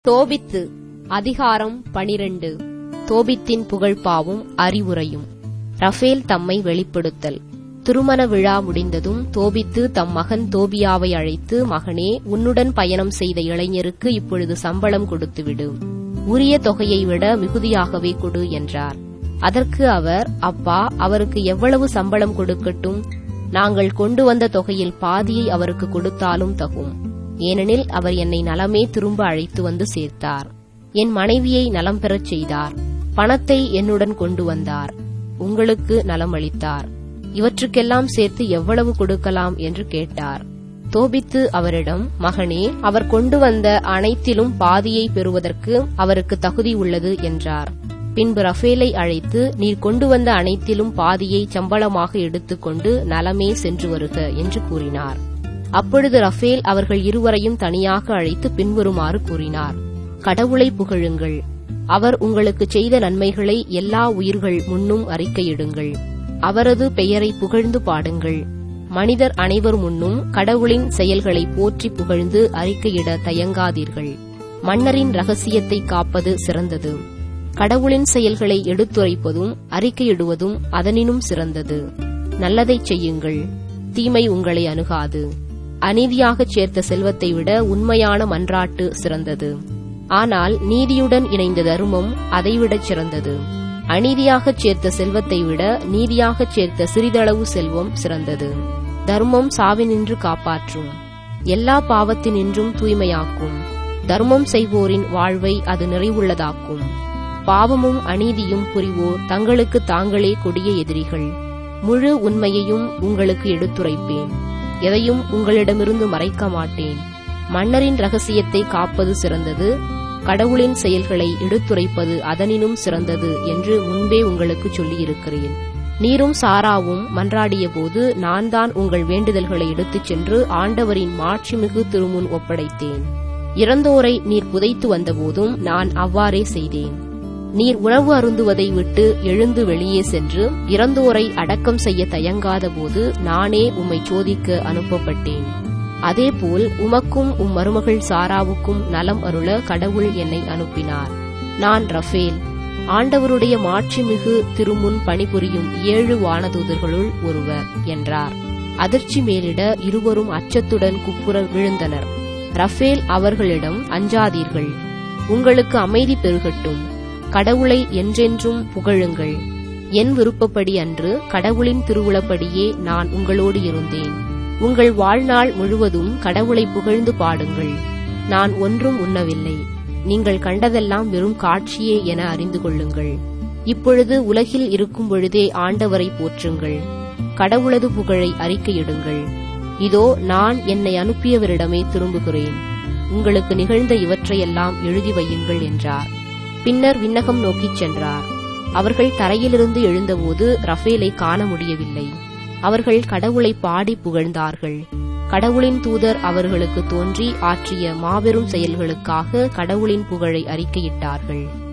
தோபித்து அதிகாரம் பனிரெண்டு தோபித்தின் புகழ்பாவும் அறிவுரையும் ரஃபேல் தம்மை வெளிப்படுத்தல் திருமண விழா முடிந்ததும் தோபித்து தம் மகன் தோபியாவை அழைத்து மகனே உன்னுடன் பயணம் செய்த இளைஞருக்கு இப்பொழுது சம்பளம் கொடுத்துவிடு உரிய தொகையை விட மிகுதியாகவே கொடு என்றார் அதற்கு அவர் அப்பா அவருக்கு எவ்வளவு சம்பளம் கொடுக்கட்டும் நாங்கள் கொண்டு வந்த தொகையில் பாதியை அவருக்கு கொடுத்தாலும் தகும் ஏனெனில் அவர் என்னை நலமே திரும்ப அழைத்து வந்து சேர்த்தார் என் மனைவியை நலம் பெறச் செய்தார் பணத்தை என்னுடன் கொண்டு வந்தார் உங்களுக்கு நலம் அளித்தார் இவற்றுக்கெல்லாம் சேர்த்து எவ்வளவு கொடுக்கலாம் என்று கேட்டார் தோபித்து அவரிடம் மகனே அவர் கொண்டு வந்த அனைத்திலும் பாதியை பெறுவதற்கு அவருக்கு தகுதி உள்ளது என்றார் பின்பு ரஃபேலை அழைத்து நீர் கொண்டு வந்த அனைத்திலும் பாதியை சம்பளமாக எடுத்துக்கொண்டு நலமே சென்று வருக என்று கூறினார் அப்பொழுது ரஃபேல் அவர்கள் இருவரையும் தனியாக அழைத்து பின்வருமாறு கூறினார் கடவுளை புகழுங்கள் அவர் உங்களுக்கு செய்த நன்மைகளை எல்லா உயிர்கள் முன்னும் அறிக்கையிடுங்கள் அவரது பெயரை புகழ்ந்து பாடுங்கள் மனிதர் அனைவர் முன்னும் கடவுளின் செயல்களை போற்றி புகழ்ந்து அறிக்கையிட தயங்காதீர்கள் மன்னரின் ரகசியத்தை காப்பது சிறந்தது கடவுளின் செயல்களை எடுத்துரைப்பதும் அறிக்கையிடுவதும் அதனினும் சிறந்தது நல்லதைச் செய்யுங்கள் தீமை உங்களை அணுகாது அநீதியாகச் சேர்த்த செல்வத்தை விட உண்மையான மன்றாட்டு சிறந்தது ஆனால் நீதியுடன் இணைந்த தர்மம் அதைவிடச் சிறந்தது அநீதியாகச் சேர்த்த செல்வத்தை விட நீதியாகச் சேர்த்த சிறிதளவு செல்வம் சிறந்தது தர்மம் சாவினின்று காப்பாற்றும் எல்லா பாவத்தினின்றும் தூய்மையாக்கும் தர்மம் செய்வோரின் வாழ்வை அது நிறைவுள்ளதாக்கும் பாவமும் அநீதியும் புரிவோர் தங்களுக்கு தாங்களே கொடிய எதிரிகள் முழு உண்மையையும் உங்களுக்கு எடுத்துரைப்பேன் எதையும் உங்களிடமிருந்து மறைக்க மாட்டேன் மன்னரின் ரகசியத்தை காப்பது சிறந்தது கடவுளின் செயல்களை எடுத்துரைப்பது அதனினும் சிறந்தது என்று முன்பே உங்களுக்கு சொல்லியிருக்கிறேன் நீரும் சாராவும் மன்றாடிய போது நான் தான் உங்கள் வேண்டுதல்களை எடுத்துச் சென்று ஆண்டவரின் மாட்சிமிகு திருமுன் ஒப்படைத்தேன் இறந்தோரை நீர் புதைத்து வந்தபோதும் நான் அவ்வாறே செய்தேன் நீர் உணவு அருந்துவதை விட்டு எழுந்து வெளியே சென்று இறந்தோரை அடக்கம் செய்ய தயங்காத போது நானே உம்மை சோதிக்க அனுப்பப்பட்டேன் அதேபோல் உமக்கும் உம் மருமகள் சாராவுக்கும் நலம் அருள கடவுள் என்னை அனுப்பினார் நான் ரஃபேல் ஆண்டவருடைய மாட்சிமிகு திருமுன் பணிபுரியும் ஏழு வானதூதர்களுள் ஒருவர் என்றார் அதிர்ச்சி மேலிட இருவரும் அச்சத்துடன் குப்புற விழுந்தனர் ரஃபேல் அவர்களிடம் அஞ்சாதீர்கள் உங்களுக்கு அமைதி பெருகட்டும் கடவுளை என்றென்றும் புகழுங்கள் என் விருப்பப்படி அன்று கடவுளின் திருவுளப்படியே நான் உங்களோடு இருந்தேன் உங்கள் வாழ்நாள் முழுவதும் கடவுளை புகழ்ந்து பாடுங்கள் நான் ஒன்றும் உண்ணவில்லை நீங்கள் கண்டதெல்லாம் வெறும் காட்சியே என அறிந்து கொள்ளுங்கள் இப்பொழுது உலகில் இருக்கும் பொழுதே ஆண்டவரை போற்றுங்கள் கடவுளது புகழை அறிக்கையிடுங்கள் இதோ நான் என்னை அனுப்பியவரிடமே திரும்புகிறேன் உங்களுக்கு நிகழ்ந்த இவற்றையெல்லாம் எழுதி வையுங்கள் என்றார் பின்னர் விண்ணகம் நோக்கிச் சென்றார் அவர்கள் தரையிலிருந்து எழுந்தபோது ரஃபேலை காண முடியவில்லை அவர்கள் கடவுளை பாடி புகழ்ந்தார்கள் கடவுளின் தூதர் அவர்களுக்கு தோன்றி ஆற்றிய மாபெரும் செயல்களுக்காக கடவுளின் புகழை அறிக்கையிட்டார்கள்